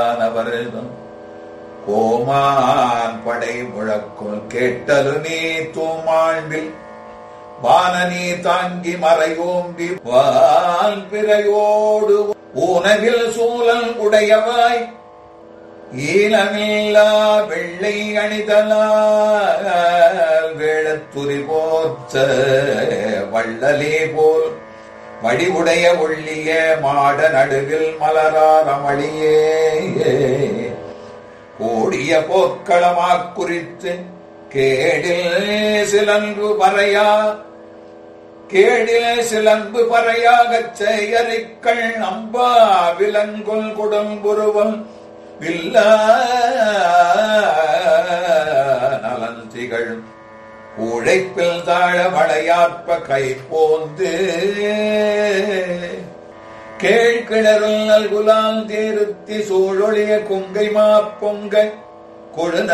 அவரிடம் கோமான் படை முழக்குள் கேட்டலு நீ தூமாண்டில் வானநீ தாங்கி மறையோம்பி வால் பிறையோடு ஊனவில் சூழல் உடையவாய் ஈனமில்லா வெள்ளை அணிதலால் வேளத்துரி போர்த்த வள்ளலே போல் வடிவுடைய ஒள்ளிய மாட நடுவில் மலராரமளியே கோடிய போர்க்களமாக் குறித்து கேடில் சிலன்பு பறையா கேடில் சிலம்பு பறையாகச் செயறிக்கள் அம்பா விலங்குல் குடம்புருவல் வில்ல நலன் திகழும் உழைப்பில் தாழ வளையாற்ப கை போந்து கேழ்கிணறுல் நல்குலால் தேருத்தி சூழொழிய குங்கை மாப்பொங்க கொழுன